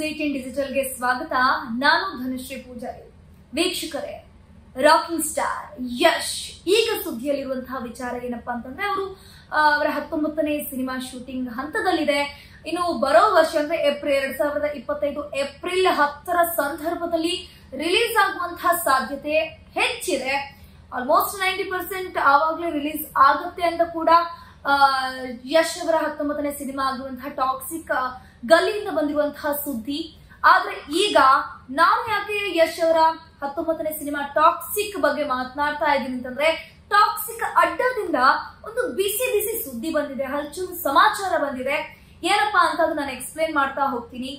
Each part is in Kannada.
ಏಟೀನ್ ಡಿಜಿಟಲ್ಗೆ ಸ್ವಾಗತ ನಾನು ಧನುಶ್ರೀ ಪೂಜಾರಿ ವೀಕ್ಷಕರೇ ರಾಕಿಂಗ್ ಸ್ಟಾರ್ ಯಶ್ ಈಗ ಸುದ್ದಿಯಲ್ಲಿರುವಂತಹ ವಿಚಾರ ಏನಪ್ಪಾ ಅಂತಂದ್ರೆ ಅವರು ಅವರ ಹತ್ತೊಂಬತ್ತನೇ ಸಿನಿಮಾ ಶೂಟಿಂಗ್ ಹಂತದಲ್ಲಿದೆ ಇನ್ನು ಬರೋ ವರ್ಷ ಅಂದ್ರೆ ಏಪ್ರಿಲ್ ಎರಡ್ ಸಾವಿರದ ಇಪ್ಪತ್ತೈದು ಏಪ್ರಿಲ್ ಹತ್ತರ ಸಂದರ್ಭದಲ್ಲಿ ರಿಲೀಸ್ ಆಗುವಂತಹ ಸಾಧ್ಯತೆ ಹೆಚ್ಚಿದೆ ಆಲ್ಮೋಸ್ಟ್ ನೈಂಟಿ ಪರ್ಸೆಂಟ್ ಆವಾಗಲೇ ರಿಲೀಸ್ ಆಗುತ್ತೆ ಅಂತ ಕೂಡ ಆ, ಯಶ್ ಅವರ ಹತ್ತೊಂಬತ್ತನೇ ಸಿನಿಮಾ ಆಗಿರುವಂತಹ ಟಾಕ್ಸಿಕ್ ಗಲ್ಲಿಯಿಂದ ಬಂದಿರುವಂತಹ ಸುದ್ದಿ ಆದ್ರೆ ಈಗ ನಾನು ಯಾಕೆ ಯಶ್ ಅವರ ಹತ್ತೊಂಬತ್ತನೇ ಸಿನಿಮಾ ಟಾಕ್ಸಿಕ್ ಬಗ್ಗೆ ಮಾತನಾಡ್ತಾ ಇದ್ದೀನಿ ಅಂತಂದ್ರೆ ಟಾಕ್ಸಿಕ್ ಅಡ್ಡದಿಂದ ಒಂದು ಬಿಸಿ ಬಿಸಿ ಸುದ್ದಿ ಬಂದಿದೆ ಹಲ್ಚುಲ್ ಸಮಾಚಾರ ಬಂದಿದೆ ಏನಪ್ಪಾ ಅಂತ ಅದು ನಾನು ಎಕ್ಸ್ಪ್ಲೇನ್ ಮಾಡ್ತಾ ಹೋಗ್ತೀನಿ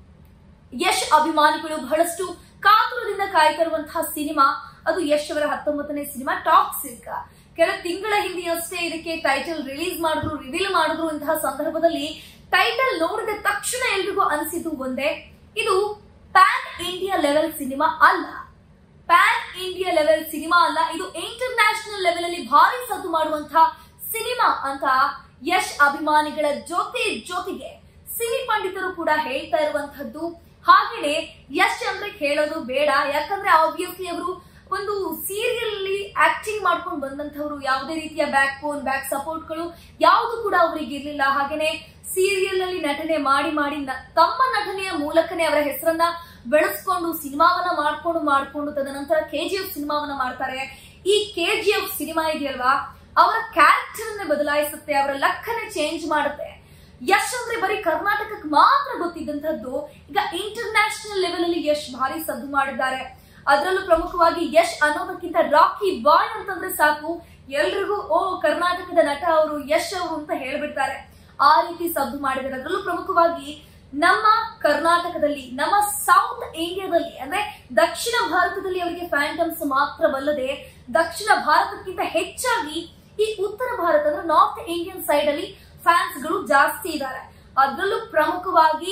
ಯಶ್ ಅಭಿಮಾನಿಗಳು ಬಹಳಷ್ಟು ಕಾತುರದಿಂದ ಕಾಯ್ತಾ ಇರುವಂತಹ ಸಿನಿಮಾ ಅದು ಯಶ್ ಅವರ ಹತ್ತೊಂಬತ್ತನೇ ಸಿನಿಮಾ ಟಾಕ್ಸಿಕ್ ಕೆಲ ತಿಂಗಳ ಹಿಂದೆಯಷ್ಟೇ ಇದಕ್ಕೆ ಟೈಟಲ್ ರಿಲೀಸ್ ಮಾಡಿದ್ರು ರಿವೀಲ್ ಮಾಡಿದ್ರು ಇಂತಹ ಸಂದರ್ಭದಲ್ಲಿ ಟೈಟಲ್ ನೋಡಿದ ತಕ್ಷಣ ಎಲ್ರಿಗೂ ಅನಿಸಿದ್ದು ಒಂದೇ ಇದು ಪ್ಯಾನ್ ಇಂಡಿಯಾ ಲೆವೆಲ್ ಸಿನಿಮಾ ಅಲ್ಲ ಪ್ಯಾನ್ ಇಂಡಿಯಾ ಲೆವೆಲ್ ಸಿನಿಮಾ ಅಲ್ಲ ಇದು ಇಂಟರ್ ನ್ಯಾಷನಲ್ ಲೆವೆಲ್ ಅಲ್ಲಿ ಭಾರಿ ಸದ್ದು ಮಾಡುವಂತಹ ಸಿನಿಮಾ ಅಂತ ಯಶ್ ಅಭಿಮಾನಿಗಳ ಜೊತೆ ಜೊತೆಗೆ ಸಿನಿ ಪಂಡಿತರು ಕೂಡ ಹೇಳ್ತಾ ಇರುವಂತಹದ್ದು ಹಾಗೇನೆ ಯಶ್ ಅಂದ್ರೆ ಹೇಳೋದು ಬೇಡ ಯಾಕಂದ್ರೆ ಆಬ್ವಿಯಸ್ಲಿ ಅವರು ಒಂದು ಸೀರಿಯಲ್ ಅಲ್ಲಿ ಆಕ್ಟಿಂಗ್ ಮಾಡ್ಕೊಂಡು ಬಂದಂತವ್ರು ಯಾವುದೇ ರೀತಿಯ ಬ್ಯಾಕ್ ಬೋನ್ ಬ್ಯಾಕ್ ಸಪೋರ್ಟ್ಗಳು ಯಾವುದು ಕೂಡ ಅವರಿಗೆ ಇರಲಿಲ್ಲ ಹಾಗೇನೆ ಸೀರಿಯಲ್ ಅಲ್ಲಿ ನಟನೆ ಮಾಡಿ ಮಾಡಿ ನ- ತಮ್ಮ ನಟನೆಯ ಮೂಲಕನೇ ಅವರ ಹೆಸರನ್ನ ಬೆಳೆಸ್ಕೊಂಡು ಸಿನಿಮಾವನ್ನ ಮಾಡ್ಕೊಂಡು ಮಾಡ್ಕೊಂಡು ತದನಂತರ ಕೆ ಜಿ ಎಫ್ ಸಿನಿಮಾವನ್ನ ಮಾಡ್ತಾರೆ ಈ ಕೆ ಜಿ ಎಫ್ ಸಿನಿಮಾ ಇದೆಯಲ್ವಾ ಅವರ ಕ್ಯಾರೆಕ್ಟರ್ ಅನ್ನೇ ಬದಲಾಯಿಸುತ್ತೆ ಅವರ ಲಕ್ಕನೆ ಚೇಂಜ್ ಮಾಡುತ್ತೆ ಯಶ್ ಅಂದ್ರೆ ಬರೀ ಕರ್ನಾಟಕಕ್ಕೆ ಮಾತ್ರ ಗೊತ್ತಿದ್ದಂತದ್ದು ಈಗ ಇಂಟರ್ ನ್ಯಾಷನಲ್ ಲೆವೆಲ್ ಅಲ್ಲಿ ಯಶ್ ಭಾರಿ ಸದ್ದು ಮಾಡಿದ್ದಾರೆ ಅದರಲ್ಲೂ ಪ್ರಮುಖವಾಗಿ ಯಶ್ ಅನ್ನೋದಕ್ಕಿಂತ ರಾಕಿ ಬಾಯ್ ಅಂತಂದ್ರೆ ಸಾಕು ಎಲ್ರಿಗೂ ಓ ಕರ್ನಾಟಕದ ನಟ ಅವರು ಯಶ್ ಅವರು ಅಂತ ಹೇಳ್ಬಿಡ್ತಾರೆ ಆ ರೀತಿ ಸದ್ದು ಮಾಡಿದ್ದಾರೆ ಅದರಲ್ಲೂ ಪ್ರಮುಖವಾಗಿ ನಮ್ಮ ಕರ್ನಾಟಕದಲ್ಲಿ ನಮ್ಮ ಸೌತ್ ಇಂಡಿಯಾದಲ್ಲಿ ಅಂದ್ರೆ ದಕ್ಷಿಣ ಭಾರತದಲ್ಲಿ ಅವರಿಗೆ ಫ್ಯಾಂಟಮ್ಸ್ ಮಾತ್ರವಲ್ಲದೆ ದಕ್ಷಿಣ ಭಾರತಕ್ಕಿಂತ ಹೆಚ್ಚಾಗಿ ಈ ಉತ್ತರ ಭಾರತ ಅಂದ್ರೆ ನಾರ್ತ್ ಇಂಡಿಯನ್ ಸೈಡ್ ಅಲ್ಲಿ ಫ್ಯಾನ್ಸ್ ಗಳು ಜಾಸ್ತಿ ಇದ್ದಾರೆ ಅದರಲ್ಲೂ ಪ್ರಮುಖವಾಗಿ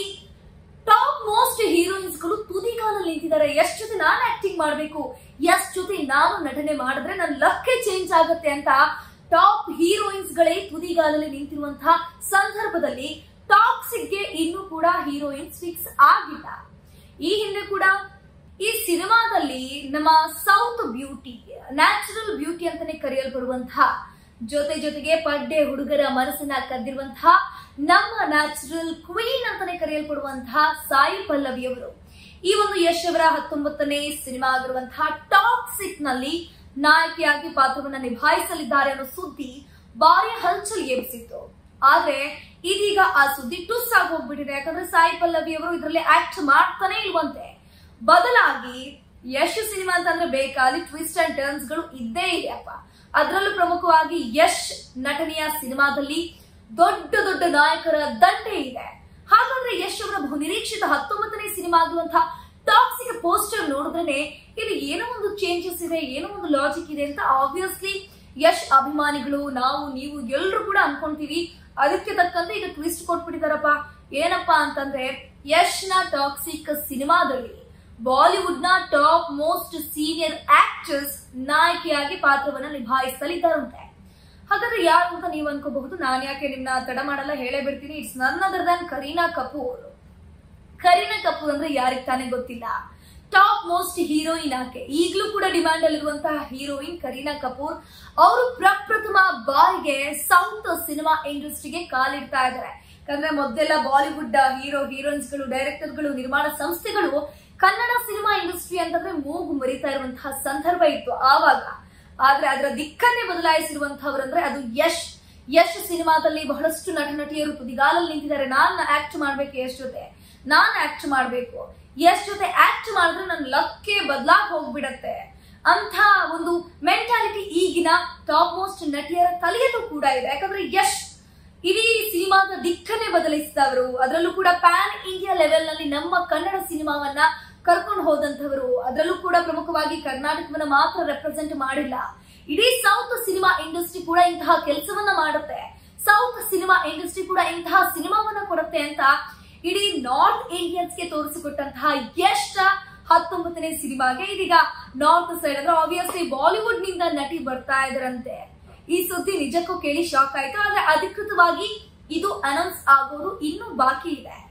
ಟಾಪ್ ಮೋಸ್ಟ್ ಹೀರೋಯಿನ್ಸ್ ಗಳು ತುದಿಗಾಲಲ್ಲಿ ನಿಂತಿದ್ದಾರೆ ಎಷ್ಟ್ ಜೊತೆ ನಾನು ಆಕ್ಟಿಂಗ್ ಮಾಡ್ಬೇಕು ಎಷ್ಟ್ ಜೊತೆ ನಾನು ನಟನೆ ಮಾಡಿದ್ರೆ ನನ್ನ ಲಕ್ಕೆ ಚೇಂಜ್ ಆಗುತ್ತೆ ಅಂತ ಟಾಪ್ ಹೀರೋಯಿನ್ಸ್ ಗಳೇ ತುದಿಗಾಲಲ್ಲಿ ನಿಂತಿರುವಂತಹ ಸಂದರ್ಭದಲ್ಲಿ ಟಾಕ್ಸಿಕ್ ಗೆ ಇನ್ನೂ ಕೂಡ ಹೀರೋಯಿನ್ಸ್ ಫಿಕ್ಸ್ ಆಗಿಲ್ಲ ಈ ಹಿಂದೆ ಕೂಡ ಈ ಸಿನಿಮಾದಲ್ಲಿ ನಮ್ಮ ಸೌತ್ ಬ್ಯೂಟಿ ನ್ಯಾಚುರಲ್ ಬ್ಯೂಟಿ ಅಂತಾನೆ ಕರೆಯಲ್ಪಡುವಂತಹ ಜೊತೆ ಜೊತೆಗೆ ಪಡ್ಡೆ ಹುಡುಗರ ಮನಸ್ಸನ್ನ ಕದ್ದಿರುವಂತಹ ನಮ್ಮ ನ್ಯಾಚುರಲ್ ಕ್ವೀನ್ ಅಂತಾನೆ ಕರೆಯಲ್ಪಡುವಂತಹ ಸಾಯಿ ಪಲ್ಲವಿ ಅವರು ಈ ಒಂದು ಯಶ್ ಅವರ ಹತ್ತೊಂಬತ್ತನೇ ಸಿನಿಮಾ ಆಗಿರುವಂತಹ ಟಾಕ್ಸಿಕ್ ನಲ್ಲಿ ನಾಯಕಿಯಾಗಿ ಪಾತ್ರವನ್ನ ನಿಭಾಯಿಸಲಿದ್ದಾರೆ ಅನ್ನೋ ಸುದ್ದಿ ಭಾರಿ ಹಲ್ಚಲ್ ಎಬ್ಸಿತ್ತು ಆದ್ರೆ ಇದೀಗ ಆ ಸುದ್ದಿ ಟುಸ್ ಆಗಿ ಹೋಗ್ಬಿಟ್ಟಿದೆ ಯಾಕಂದ್ರೆ ಸಾಯಿ ಪಲ್ಲವಿ ಅವರು ಇದರಲ್ಲಿ ಆಕ್ಟ್ ಮಾಡ್ತಾನೆ ಇಲ್ವಂತೆ ಬದಲಾಗಿ ಯಶ್ ಸಿನಿಮಾ ಅಂತಂದ್ರೆ ಬೇಕಾಲಿ ಟ್ವಿಸ್ಟ್ ಅಂಡ್ ಟರ್ನ್ಸ್ ಗಳು ಇದ್ದೇ ಇದೆಯಪ್ಪ ಅದರಲ್ಲೂ ಪ್ರಮುಖವಾಗಿ ಯಶ್ ನಟನೆಯ ಸಿನಿಮಾದಲ್ಲಿ ದೊಡ್ಡ ದೊಡ್ಡ ನಾಯಕರ ದಂಡೆ ಇದೆ ಹಾಗಾದ್ರೆ ಯಶ್ ಅವರ ಬಹುನಿರೀಕ್ಷಿತ ಹತ್ತೊಂಬತ್ತನೇ ಸಿನಿಮಾ ಆಗಿರುವಂತಹ ಟಾಕ್ಸಿಕ್ ಪೋಸ್ಟರ್ ನೋಡಿದ್ರೆ ಇಲ್ಲಿ ಏನೋ ಒಂದು ಚೇಂಜಸ್ ಇದೆ ಏನೋ ಒಂದು ಲಾಜಿಕ್ ಇದೆ ಅಂತ ಆಬ್ವಿಯಸ್ಲಿ ಯಶ್ ಅಭಿಮಾನಿಗಳು ನಾವು ನೀವು ಎಲ್ಲರೂ ಕೂಡ ಅನ್ಕೊಂತೀವಿ ಅದಕ್ಕೆ ತಕ್ಕಂತೆ ಈಗ ಟ್ವಿಸ್ಟ್ ಕೊಟ್ಬಿಟ್ಟಿದಾರಪ್ಪ ಏನಪ್ಪಾ ಅಂತಂದ್ರೆ ಯಶ್ ನ ಟಾಕ್ಸಿಕ್ ಸಿನಿಮಾದಲ್ಲಿ ಬಾಲಿವುಡ್ ನ ಟಾಪ್ ಮೋಸ್ಟ್ ಸೀನಿಯರ್ ಆಕ್ಟರ್ಸ್ ನಾಯಕಿಯಾಗಿ ಪಾತ್ರವನ್ನ ನಿಭಾಯಿಸಲಿದ್ದಾರಂತೆ ಹಾಗಾದ್ರೆ ಯಾರು ಅಂತ ನೀವು ಅನ್ಕೋಬಹುದು ನಾನು ಯಾಕೆ ನಿಮ್ನ ತಡ ಮಾಡಲ್ಲ ಹೇಳೇ ಬಿಡ್ತೀನಿ it's none other than Kareena Kapoor Kareena Kapoor ಅಂದ್ರೆ ಯಾರಿಗೆ ತಾನೇ ಗೊತ್ತಿಲ್ಲ ಟಾಪ್ ಮೋಸ್ಟ್ ಹೀರೋಯಿನ್ ಆಕೆ ಈಗಲೂ ಕೂಡ ಡಿಮ್ಯಾಂಡ್ ಅಲ್ಲಿರುವಂತಹ ಹೀರೋಯಿನ್ ಕರೀನಾ ಕಪೂರ್ ಅವರು ಪ್ರಪ್ರಥಮ ಬಾರಿಗೆ ಸೌತ್ ಸಿನಿಮಾ ಇಂಡಸ್ಟ್ರಿಗೆ ಕಾಲಿಡ್ತಾ ಇದ್ದಾರೆ ಯಾಕಂದ್ರೆ ಮೊದಲೆಲ್ಲ ಬಾಲಿವುಡ್ ಹೀರೋ ಹೀರೋಯಿನ್ಸ್ ಗಳು ಡೈರೆಕ್ಟರ್ ಗಳು ನಿರ್ಮಾಣ ಸಂಸ್ಥೆಗಳು ಕನ್ನಡ ಸಿನಿಮಾ ಇಂಡಸ್ಟ್ರಿ ಅಂತಂದ್ರೆ ಮೂಗು ಮರಿತಾ ಇರುವಂತಹ ಸಂದರ್ಭ ಇತ್ತು ಆವಾಗ ಆದ್ರೆ ಅದರ ದಿಕ್ಕನ್ನೇ ಬದಲಾಯಿಸಿರುವಂತಹವರಂದ್ರೆ ಅದು ಯಶ್ ಯಶ್ ಸಿನಿಮಾದಲ್ಲಿ ಬಹಳಷ್ಟು ನಟ ನಟಿಯರು ತುದಿಗಾಲಲ್ಲಿ ನಿಂತಿದ್ದಾರೆ ನಾನ್ ಆಕ್ಟ್ ಮಾಡ್ಬೇಕು ಯಶ್ ಜೊತೆ ನಾನ್ ಆಕ್ಟ್ ಮಾಡ್ಬೇಕು ಯಶ್ ಜೊತೆ ಆಕ್ಟ್ ಮಾಡಿದ್ರೆ ನನ್ನ ಲಕ್ಕೆ ಬದಲಾಗ್ ಹೋಗ್ಬಿಡತ್ತೆ ಅಂತ ಒಂದು ಮೆಂಟಾಲಿಟಿ ಈಗಿನ ಟಾಪ್ ಮೋಸ್ಟ್ ನಟಿಯರ ತಲೆಯಲ್ಲೂ ಕೂಡ ಇದೆ ಯಾಕಂದ್ರೆ ಯಶ್ ಇಡೀ ಸಿನಿಮಾದ ದಿಕ್ಕನ್ನೇ ಬದಲಿಸಿದವರು ಅದರಲ್ಲೂ ಕೂಡ ಪ್ಯಾನ್ ಇಂಡಿಯಾ ಲೆವೆಲ್ ನಲ್ಲಿ ನಮ್ಮ ಕನ್ನಡ ಸಿನಿಮಾವನ್ನ ಕರ್ಕೊಂಡು ಹೋದಂತವರು ಅದರಲ್ಲೂ ಕೂಡ ಪ್ರಮುಖವಾಗಿ ಕರ್ನಾಟಕವನ್ನ ಮಾತ್ರ ರೆಪ್ರೆಸೆಂಟ್ ಮಾಡಿಲ್ಲ ಇಡೀ ಸೌತ್ ಸಿನಿಮಾ ಇಂಡಸ್ಟ್ರಿ ಕೂಡ ಇಂತಹ ಕೆಲಸವನ್ನ ಮಾಡುತ್ತೆ ಸೌತ್ ಸಿನಿಮಾ ಇಂಡಸ್ಟ್ರಿ ಕೂಡ ಇಂತಹ ಸಿನಿಮಾವನ್ನ ಕೊಡುತ್ತೆ ಅಂತ ಇಡೀ ನಾರ್ತ್ ಇಂಡಿಯನ್ಸ್ಗೆ ತೋರಿಸಿಕೊಟ್ಟಂತಹ ಯಶ್ ಹತ್ತೊಂಬತ್ತನೇ ಸಿನಿಮಾಗೆ ಇದೀಗ ನಾರ್ತ್ ಸೈಡ್ ಅಂದ್ರೆ ಆಬ್ವಿಯಸ್ಲಿ ಬಾಲಿವುಡ್ ನಿಂದ ನಟಿ ಬರ್ತಾ ಇದ್ರಂತೆ ಈ ಸುದ್ದಿ ನಿಜಕ್ಕೂ ಕೇಳಿ ಶಾಕ್ ಆಯ್ತು ಆದ್ರೆ ಅಧಿಕೃತವಾಗಿ ಇದು ಅನೌನ್ಸ್ ಆಗೋದು ಇನ್ನೂ ಬಾಕಿ ಇದೆ